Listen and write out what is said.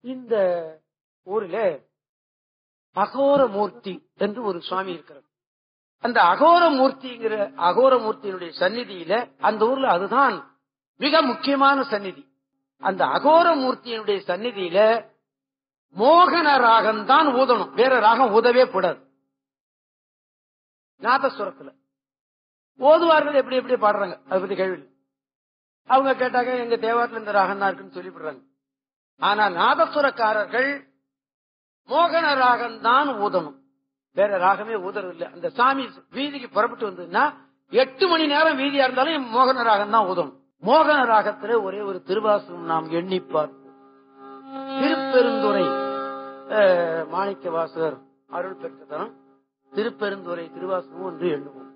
இந்த ஊரில அகோரமூர்த்தி என்று ஒரு சுவாமி இருக்கிறார் அந்த அகோரமூர்த்திங்கிற அகோரமூர்த்தியினுடைய சந்நிதியில அந்த ஊர்ல அதுதான் மிக முக்கியமான சந்நிதி அந்த அகோரமூர்த்தியினுடைய சந்நிதியில மோகன ராகம் தான் ஊதணும் வேற ராகம் ஊதவே கூடாது நாதஸ்வரத்துல ஓதுவார்கள் எப்படி எப்படி பாடுறாங்க அதை பத்தி கேள்வி இல்லை. அவங்க கேட்டாக்க எங்க தேவாரத்துல இந்த ராகம் தான் இருக்குன்னு சொல்லிவிடுறாங்க ஆனா நாதஸ்வரக்காரர்கள் மோகன ராகம் தான் ஊதணும் வேற ராகமே ஊதுறது இல்ல அந்த சாமி வீதிக்கு புறப்பட்டு வந்ததுன்னா எட்டு மணி நேரம் வீதியா இருந்தாலும் மோகன ராகம் தான் ஊதணும் மோகன ராகத்துல ஒரே ஒரு திருவாசகம் நாம் எண்ணி பார்ப்போம் திருப்பெருந்துறை அஹ், மாணிக்க வாசகர் அருள் பெற்றதனம் திருப்பெருந்துறை திருவாசகம் என்று எண்ணுவோம்